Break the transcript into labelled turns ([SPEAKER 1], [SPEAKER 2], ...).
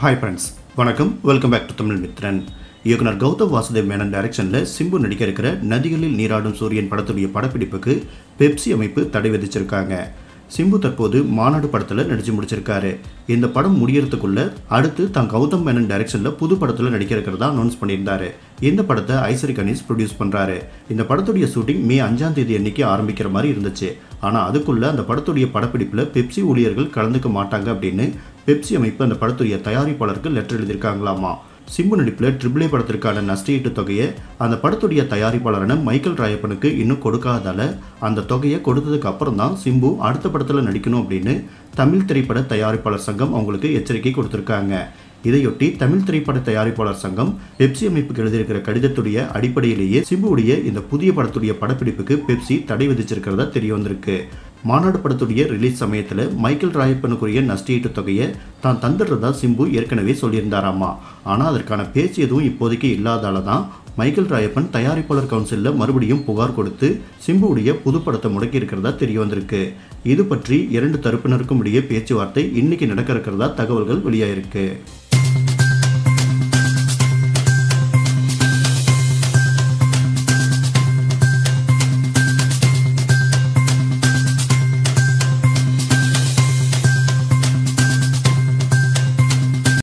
[SPEAKER 1] hi friends வணக்கம் welcome back to Tamil Mithran இயக்குனர் கௌதம் வாசுதேவ் மேனன் டைரக்ஷனில் சிம்பு நடிக்க இருக்கிற நதிகளில் நீராடும் சூரியன் படத்துடைய படப்பிடிப்புக்கு பெப்சி அமைப்பு தடை விதிச்சிருக்காங்க சிம்பு தற்போது மாநாடு படத்தில் நடிச்சு முடிச்சிருக்காரு இந்த படம் முடியறதுக்குள்ள அடுத்து தான் கௌதம் மேனன் டைரக்ஷனில் புது படத்தில் நடிக்க இருக்கிறதா அனௌன்ஸ் பண்ணியிருந்தாரு இந்த படத்தை ஐசரி கணேஷ் ப்ரொடியூஸ் பண்ணுறாரு இந்த படத்துடைய ஷூட்டிங் மே அஞ்சாம் தேதி அன்னைக்கு ஆரம்பிக்கிற மாதிரி இருந்துச்சு ஆனால் அதுக்குள்ள அந்த படத்துடைய படப்பிடிப்பில் பெப்சி ஊழியர்கள் கலந்துக்க மாட்டாங்க அப்படின்னு பெப்சி அமைப்பு அந்த படத்துடைய தயாரிப்பாளருக்கு லெட்டர் எழுதியிருக்காங்களாமா சிம்பு நடிப்பில் ட்ரிபிள் ஏ படத்திற்கான நஷ்டஈட்டு தொகையை அந்த படத்துடைய தயாரிப்பாளரான மைக்கேல் ராயப்பனுக்கு இன்னும் கொடுக்காததால அந்த தொகையை கொடுத்ததுக்கு அப்புறம் தான் சிம்பு அடுத்த படத்தில் நடிக்கணும் அப்படின்னு தமிழ் திரைப்பட தயாரிப்பாளர் சங்கம் அவங்களுக்கு எச்சரிக்கை கொடுத்துருக்காங்க இதையொட்டி தமிழ் திரைப்பட தயாரிப்பாளர் சங்கம் பெப்சி அமைப்புக்கு எழுதியிருக்கிற கடிதத்துடைய அடிப்படையிலேயே சிம்புவுடைய இந்த புதிய படத்துடைய படப்பிடிப்புக்கு பெப்சி தடை விதிச்சிருக்கிறதா தெரிய வந்திருக்கு மாநாடு படத்துடைய ரிலீஸ் சமயத்தில் மைக்கேல் ராயப்பனுக்குரிய நஷ்டஈட்டு தொகையை தான் தந்துடுறதா சிம்பு ஏற்கனவே சொல்லியிருந்தாராமா ஆனால் அதற்கான பேச்சு எதுவும் இப்போதைக்கு இல்லாதால தான் மைக்கேல் ராயப்பன் தயாரிப்பாளர் கவுன்சிலில் மறுபடியும் புகார் கொடுத்து சிம்புவுடைய புது படத்தை முடக்கி இருக்கிறதா தெரிய வந்திருக்கு இது பற்றி இரண்டு தரப்பினருக்கும் இடையே பேச்சுவார்த்தை இன்னைக்கு நடக்க இருக்கிறதா தகவல்கள் வெளியாயிருக்கு